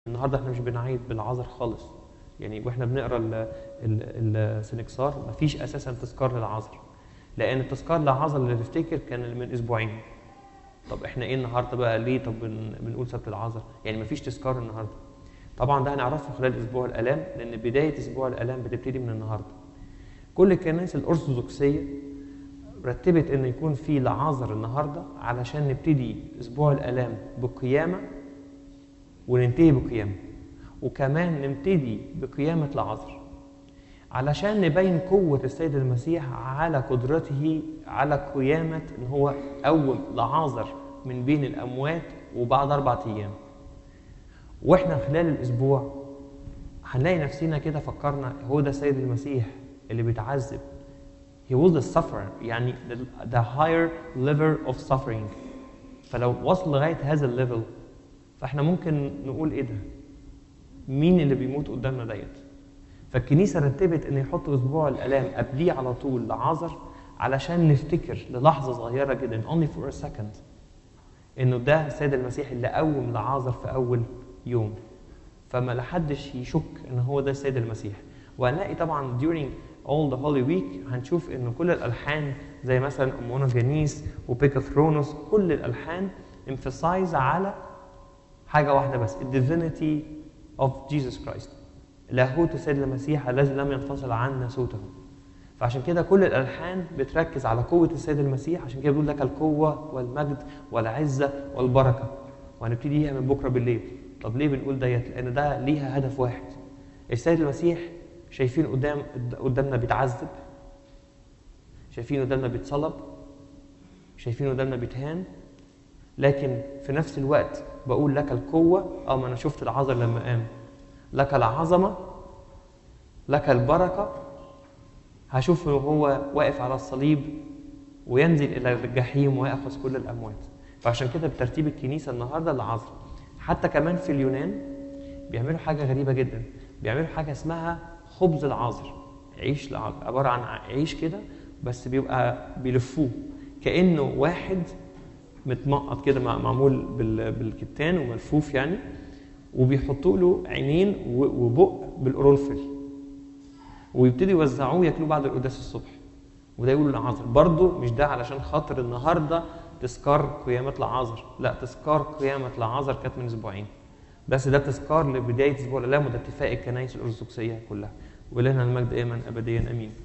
النهارده احنا مش بنعيد بالعذر خالص يعني واحنا بنقرا ال- ال- السنكسار مفيش اساسا تذكار للعذر لان التذكار للعذر اللي تفتكر كان من اسبوعين طب احنا ايه النهارده بقى ليه طب بن- بنقول سبت العذر يعني مفيش تذكار النهارده طبعا ده هنعرفه خلال اسبوع الالام لان بدايه اسبوع الالام بتبتدي من النهارده كل الكنائس الارثوذكسيه رتبت ان يكون في لعازر النهارده علشان نبتدي اسبوع الالام بقيامه وننتهي بقيامه وكمان نبتدي بقيامه لعازر علشان نبين قوة السيد المسيح على قدرته على قيامة إن هو أول لعازر من بين الأموات وبعد أربعة أيام. وإحنا خلال الأسبوع هنلاقي نفسنا كده فكرنا هو ده السيد المسيح اللي بيتعذب. He was the sufferer يعني the, the higher level of suffering. فلو وصل لغاية هذا الليفل فإحنا ممكن نقول إيه ده؟ مين اللي بيموت قدامنا ديت؟ فالكنيسه رتبت ان يحطوا اسبوع الالام قبليه على طول لعازر علشان نفتكر للحظه صغيره جدا only for a second انه ده السيد المسيح اللي قوم لعازر في اول يوم فما لحدش يشك ان هو ده السيد المسيح وهنلاقي طبعا during all the holy week هنشوف ان كل الالحان زي مثلا امونا جانيس وبيكاثرونوس كل الالحان emphasize على حاجه واحده بس الديفينيتي of Jesus Christ لاهوت السيد المسيح الذي لم ينفصل عن ناسوته فعشان كده كل الالحان بتركز على قوه السيد المسيح عشان كده بيقول لك القوه والمجد والعزه والبركه وهنبتديها من بكره بالليل طب ليه بنقول ديت لان ده ليها هدف واحد السيد المسيح شايفين قدام قدامنا بيتعذب شايفين قدامنا بيتصلب شايفين قدامنا بيتهان لكن في نفس الوقت بقول لك القوه اه ما انا شفت العذر لما قام لك العظمة لك البركة هشوفه وهو واقف على الصليب وينزل إلى الجحيم ويأخذ كل الأموات فعشان كده بترتيب الكنيسة النهاردة العذر حتى كمان في اليونان بيعملوا حاجة غريبة جدا بيعملوا حاجة اسمها خبز العذر عيش العذر عبارة عن عيش كده بس بيبقى بيلفوه كأنه واحد متمقط كده معمول بال- بالكتان وملفوف يعني وبيحطوا له عينين و- وبق بالقرنفل ويبتدوا يوزعوه ياكلوه بعد القداس الصبح وده يقولوا العذر برضه مش ده علشان خاطر النهارده تذكار قيامة العذر لا تذكار قيامة العذر كانت من اسبوعين بس ده تذكار لبداية اسبوع الالام وده اتفاق الكنائس الارثوذكسيه كلها ولنا المجد دائما ابديا امين